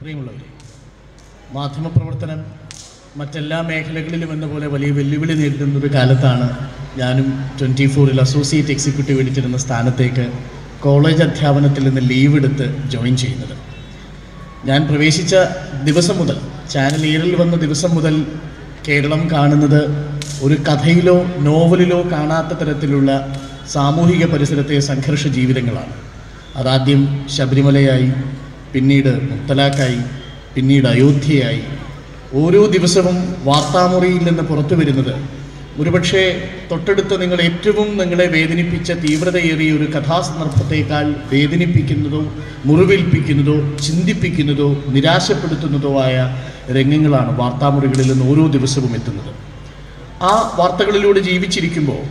പ്രിയമുള്ളവരെ മാധ്യമപ്രവർത്തനം മറ്റെല്ലാ മേഖലകളിലും എന്ന പോലെ വലിയ വെല്ലുവിളി നേരിടുന്ന ഒരു കാലത്താണ് ഞാനും ട്വൻറ്റി ഫോറിൽ അസോസിയേറ്റ് എക്സിക്യൂട്ടീവ് എഡിറ്റർ സ്ഥാനത്തേക്ക് കോളേജ് അധ്യാപനത്തിൽ നിന്ന് ലീവ് എടുത്ത് ജോയിൻ ചെയ്യുന്നത് ഞാൻ പ്രവേശിച്ച ദിവസം മുതൽ ചാനൽ ഏറിൽ വന്ന ദിവസം മുതൽ കേരളം കാണുന്നത് ഒരു കഥയിലോ നോവലിലോ കാണാത്ത തരത്തിലുള്ള സാമൂഹിക പരിസരത്തെ സംഘർഷ ജീവിതങ്ങളാണ് അതാദ്യം ശബരിമലയായി പിന്നീട് മുത്തലാഖായി പിന്നീട് അയോധ്യയായി ഓരോ ദിവസവും വാർത്താമുറിയിൽ നിന്ന് പുറത്തു വരുന്നത് ഒരുപക്ഷെ തൊട്ടടുത്ത് നിങ്ങൾ ഏറ്റവും നിങ്ങളെ വേദനിപ്പിച്ച തീവ്രതയേറിയ ഒരു കഥാസന്ദർഭത്തേക്കാൾ വേദനിപ്പിക്കുന്നതോ മുറിവേൽപ്പിക്കുന്നതോ ചിന്തിപ്പിക്കുന്നതോ നിരാശപ്പെടുത്തുന്നതോ ആയ രംഗങ്ങളാണ് വാർത്താമുറികളിൽ നിന്ന് ഓരോ ദിവസവും എത്തുന്നത് ആ വാർത്തകളിലൂടെ ജീവിച്ചിരിക്കുമ്പോൾ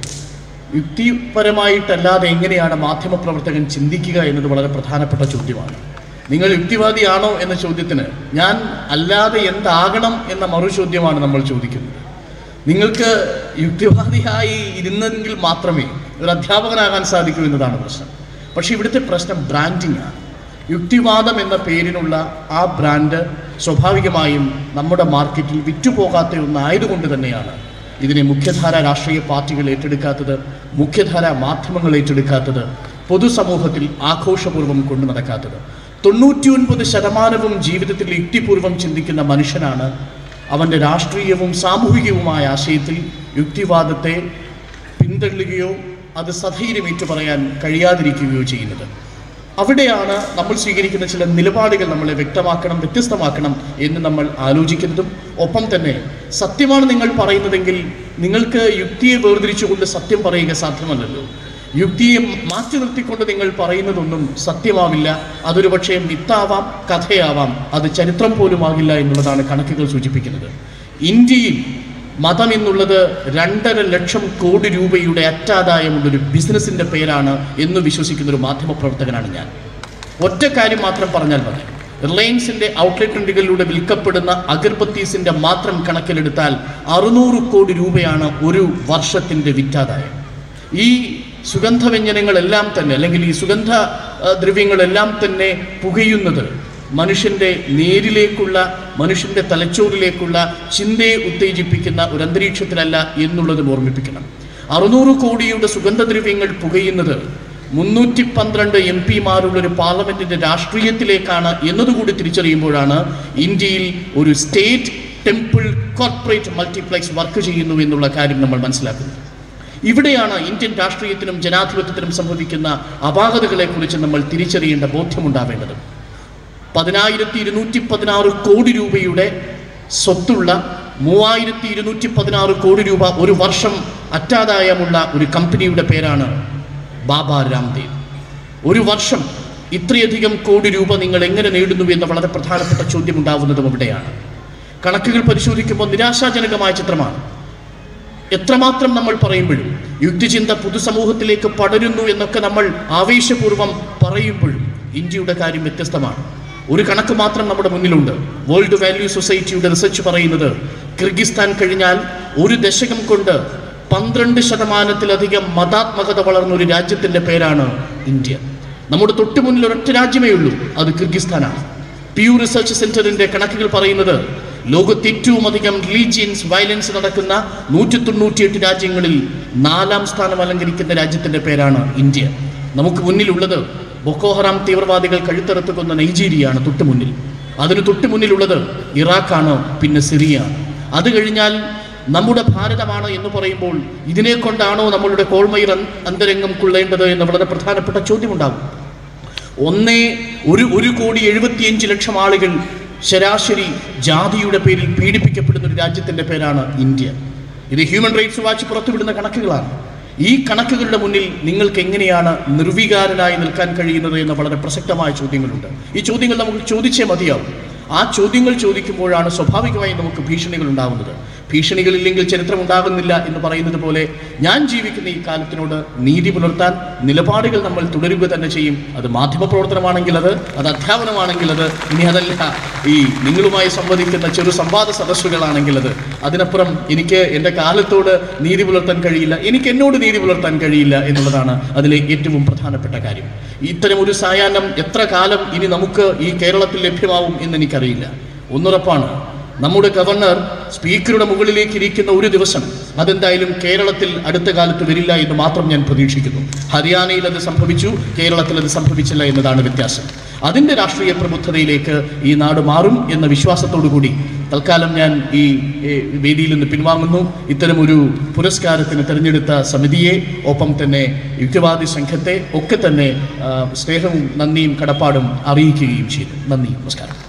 യുക്തിപരമായിട്ടല്ലാതെ എങ്ങനെയാണ് മാധ്യമപ്രവർത്തകൻ ചിന്തിക്കുക എന്നത് വളരെ പ്രധാനപ്പെട്ട ചോദ്യമാണ് നിങ്ങൾ യുക്തിവാദിയാണോ എന്ന ചോദ്യത്തിന് ഞാൻ അല്ലാതെ എന്താകണം എന്ന മറു ചോദ്യമാണ് നമ്മൾ ചോദിക്കുന്നത് നിങ്ങൾക്ക് യുക്തിവാദിയായി ഇരുന്നെങ്കിൽ മാത്രമേ ഒരു അധ്യാപകനാകാൻ സാധിക്കൂ എന്നതാണ് പ്രശ്നം പക്ഷേ ഇവിടുത്തെ പ്രശ്നം ബ്രാൻഡിംഗ് ആണ് യുക്തിവാദം എന്ന പേരിനുള്ള ആ ബ്രാൻഡ് സ്വാഭാവികമായും നമ്മുടെ മാർക്കറ്റിൽ വിറ്റുപോകാത്ത ഒന്നായതുകൊണ്ട് തന്നെയാണ് ഇതിനെ മുഖ്യധാര രാഷ്ട്രീയ പാർട്ടികൾ ഏറ്റെടുക്കാത്തത് മുഖ്യധാര മാധ്യമങ്ങൾ ഏറ്റെടുക്കാത്തത് പൊതുസമൂഹത്തിൽ ആഘോഷപൂർവ്വം കൊണ്ടു നടക്കാത്തത് തൊണ്ണൂറ്റിയൊൻപത് ശതമാനവും ജീവിതത്തിൽ യുക്തിപൂർവ്വം ചിന്തിക്കുന്ന മനുഷ്യനാണ് അവൻ്റെ രാഷ്ട്രീയവും സാമൂഹികവുമായ ആശയത്തിൽ യുക്തിവാദത്തെ പിന്തള്ളുകയോ അത് സധൈര്യം ഏറ്റുപറയാൻ കഴിയാതിരിക്കുകയോ ചെയ്യുന്നത് അവിടെയാണ് നമ്മൾ സ്വീകരിക്കുന്ന ചില നിലപാടുകൾ നമ്മളെ വ്യക്തമാക്കണം വ്യത്യസ്തമാക്കണം എന്ന് നമ്മൾ ആലോചിക്കുന്നതും ഒപ്പം തന്നെ സത്യമാണ് നിങ്ങൾ പറയുന്നതെങ്കിൽ നിങ്ങൾക്ക് യുക്തിയെ വേർതിരിച്ചുകൊണ്ട് സത്യം പറയുക സാധ്യമല്ലല്ലോ യുക്തിയെ മാറ്റി നിർത്തിക്കൊണ്ട് നിങ്ങൾ പറയുന്നതൊന്നും സത്യമാവില്ല അതൊരു പക്ഷേ മിത്താവാം കഥയാവാം അത് ചരിത്രം പോലുമാകില്ല എന്നുള്ളതാണ് കണക്കുകൾ സൂചിപ്പിക്കുന്നത് ഇന്ത്യയിൽ മതം എന്നുള്ളത് രണ്ടര ലക്ഷം കോടി രൂപയുടെ അറ്റാദായമുള്ളൊരു ബിസിനസ്സിൻ്റെ പേരാണ് എന്ന് വിശ്വസിക്കുന്ന ഒരു മാധ്യമപ്രവർത്തകനാണ് ഞാൻ ഒറ്റ കാര്യം മാത്രം പറഞ്ഞാൽ മതി റിലയൻസിന്റെ ഔട്ട്ലെറ്റ് ട്രെൻഡുകളിലൂടെ വിൽക്കപ്പെടുന്ന അഗർബത്തീസിന്റെ മാത്രം കണക്കിലെടുത്താൽ അറുന്നൂറ് കോടി രൂപയാണ് ഒരു വർഷത്തിന്റെ വിറ്റാദായം ഈ സുഗന്ധവ്യഞ്ജനങ്ങളെല്ലാം തന്നെ അല്ലെങ്കിൽ ഈ സുഗന്ധ ആ, ദ്രവ്യങ്ങളെല്ലാം തന്നെ പുകയുന്നത് മനുഷ്യന്റെ നേരിലേക്കുള്ള മനുഷ്യന്റെ തലച്ചോറിലേക്കുള്ള ചിന്തയെ ഉത്തേജിപ്പിക്കുന്ന ഒരു അന്തരീക്ഷത്തിലല്ല എന്നുള്ളത് ഓർമ്മിപ്പിക്കണം അറുന്നൂറ് കോടിയുടെ സുഗന്ധദ്രവ്യങ്ങൾ പുകയുന്നത് മുന്നൂറ്റി പന്ത്രണ്ട് എം പിമാരുള്ള ഒരു പാർലമെന്റിന്റെ രാഷ്ട്രീയത്തിലേക്കാണ് എന്നതുകൂടി തിരിച്ചറിയുമ്പോഴാണ് ഇന്ത്യയിൽ ഒരു state temple corporate multiplex work ചെയ്യുന്നു എന്നുള്ള കാര്യം നമ്മൾ മനസ്സിലാക്കുന്നത് ഇവിടെയാണ് ഇന്ത്യൻ രാഷ്ട്രീയത്തിനും ജനാധിപത്യത്തിനും സംഭവിക്കുന്ന അപാകതകളെക്കുറിച്ച് നമ്മൾ തിരിച്ചറിയേണ്ട ബോധ്യമുണ്ടാവേണ്ടത് പതിനായിരത്തി ഇരുന്നൂറ്റി പതിനാറ് കോടി രൂപയുടെ സ്വത്തുള്ള മൂവായിരത്തി ഇരുന്നൂറ്റി പതിനാറ് കോടി രൂപ ഒരു വർഷം അറ്റാദായമുള്ള ഒരു കമ്പനിയുടെ പേരാണ് ബാബ രാംദേവ് ഒരു വർഷം ഇത്രയധികം കോടി രൂപ നിങ്ങൾ എങ്ങനെ നേടുന്നു എന്ന വളരെ പ്രധാനപ്പെട്ട ചോദ്യം ഉണ്ടാവുന്നതും അവിടെയാണ് കണക്കുകൾ പരിശോധിക്കുമ്പോൾ നിരാശാജനകമായ ചിത്രമാണ് എത്രമാത്രം നമ്മൾ പറയുമ്പോഴും യുക്തിചിന്ത പൊതുസമൂഹത്തിലേക്ക് പടരുന്നു എന്നൊക്കെ നമ്മൾ ആവേശപൂർവ്വം പറയുമ്പോഴും ഇന്ത്യയുടെ കാര്യം വ്യത്യസ്തമാണ് ഒരു കണക്ക് മാത്രം നമ്മുടെ മുന്നിലുണ്ട് വേൾഡ് വാല്യൂ സൊസൈറ്റിയുടെ റിസർച്ച് പറയുന്നത് കിർഗിസ്ഥാൻ കഴിഞ്ഞാൽ ഒരു ദശകം കൊണ്ട് പന്ത്രണ്ട് ശതമാനത്തിലധികം മതാത്മകത വളർന്ന ഒരു രാജ്യത്തിന്റെ പേരാണ് ഇന്ത്യ നമ്മുടെ തൊട്ടു മുന്നിൽ ഒരൊറ്റ രാജ്യമേ ഉള്ളൂ അത് കിർഗിസ്ഥാനാണ് പ്യൂ റിസർച്ച് സെന്ററിന്റെ കണക്കുകൾ പറയുന്നത് ലോകത്ത് ഏറ്റവും അധികം റിലീജിയൻസ് വയലൻസ് നടക്കുന്ന നൂറ്റി തൊണ്ണൂറ്റിയെട്ട് രാജ്യങ്ങളിൽ നാലാം സ്ഥാനം അലങ്കരിക്കുന്ന രാജ്യത്തിന്റെ പേരാണ് ഇന്ത്യ നമുക്ക് മുന്നിലുള്ളത് ബൊക്കോഹറാം തീവ്രവാദികൾ കഴുത്തറുത്ത് കൊന്ന നൈജീരിയയാണ് തൊട്ടു മുന്നിൽ അതിന് തൊട്ടു മുന്നിലുള്ളത് ഇറാഖാണ് പിന്നെ സിറിയയാണ് അത് കഴിഞ്ഞാൽ നമ്മുടെ ഭാരതമാണ് എന്ന് പറയുമ്പോൾ ഇതിനെ കൊണ്ടാണോ നമ്മളുടെ കോൾമയിർ അൻ- അന്തരംഗം കൊള്ളേണ്ടത് എന്ന് വളരെ പ്രധാനപ്പെട്ട ചോദ്യമുണ്ടാകും ഒന്നേ ഒരു ഒരു കോടി എഴുപത്തിയഞ്ച് ലക്ഷം ആളുകൾ ശരാശരി ജാതിയുടെ പേരിൽ പീഡിപ്പിക്കപ്പെടുന്ന ഒരു രാജ്യത്തിന്റെ പേരാണ് ഇന്ത്യ ഇത് ഹ്യൂമൻ റൈറ്റ്സ് വാച്ച് പുറത്തുവിടുന്ന കണക്കുകളാണ് ഈ കണക്കുകളുടെ മുന്നിൽ നിങ്ങൾക്ക് എങ്ങനെയാണ് നിർവികാരനായി നിൽക്കാൻ കഴിയുന്നത് എന്ന വളരെ പ്രസക്തമായ ചോദ്യങ്ങളുണ്ട് ഈ ചോദ്യങ്ങൾ നമുക്ക് ചോദിച്ചേ മതിയാവും ആ ചോദ്യങ്ങൾ ചോദിക്കുമ്പോഴാണ് സ്വാഭാവികമായും നമുക്ക് ഭീഷണികൾ ഉണ്ടാകുന്നത് ഭീഷണികളില്ലെങ്കിൽ ചരിത്രം ഉണ്ടാകുന്നില്ല എന്ന് പറയുന്നത് പോലെ ഞാൻ ജീവിക്കുന്ന ഈ കാലത്തിനോട് നീതി പുലർത്താൻ നിലപാടുകൾ നമ്മൾ തുടരുക തന്നെ ചെയ്യും അത് മാധ്യമപ്രവർത്തനമാണെങ്കിൽ അത് അത് അധ്യാപനമാണെങ്കിൽ അത് ഇനി അതല്ല ഈ നിങ്ങളുമായി സംവദിക്കുന്ന ചെറു സംവാദ സദസ്സുകളാണെങ്കിൽ അത് അതിനപ്പുറം എനിക്ക് എൻ്റെ കാലത്തോട് നീതി പുലർത്താൻ കഴിയില്ല എനിക്ക് എന്നോട് നീതി പുലർത്താൻ കഴിയില്ല എന്നുള്ളതാണ് അതിലെ ഏറ്റവും പ്രധാനപ്പെട്ട കാര്യം ഇത്തരം ഒരു സായാഹ്നം എത്ര കാലം ഇനി നമുക്ക് ഈ കേരളത്തിൽ ലഭ്യമാവും എന്ന് എനിക്കറിയില്ല ഒന്നുറപ്പാണ് നമ്മുടെ ഗവർണർ സ്പീക്കറുടെ മുകളിലേക്ക് ഇരിക്കുന്ന ഒരു ദിവസം അതെന്തായാലും കേരളത്തിൽ അടുത്ത കാലത്ത് വരില്ല എന്ന് മാത്രം ഞാൻ പ്രതീക്ഷിക്കുന്നു ഹരിയാനയിൽ അത് സംഭവിച്ചു കേരളത്തിൽ അത് സംഭവിച്ചില്ല എന്നതാണ് വ്യത്യാസം അതിൻ്റെ രാഷ്ട്രീയ പ്രബുദ്ധതയിലേക്ക് ഈ നാട് മാറും എന്ന വിശ്വാസത്തോടു കൂടി തൽക്കാലം ഞാൻ ഈ ഏ, വേദിയിൽ നിന്ന് പിൻവാങ്ങുന്നു ഇത്തരം ഒരു പുരസ്കാരത്തിന് തിരഞ്ഞെടുത്ത സമിതിയെ ഒപ്പം തന്നെ യുക്തിവാദി സംഘത്തെ ഒക്കെ തന്നെ ആ, സ്നേഹവും നന്ദിയും കടപ്പാടും അറിയിക്കുകയും ചെയ്തു നന്ദി നമസ്കാരം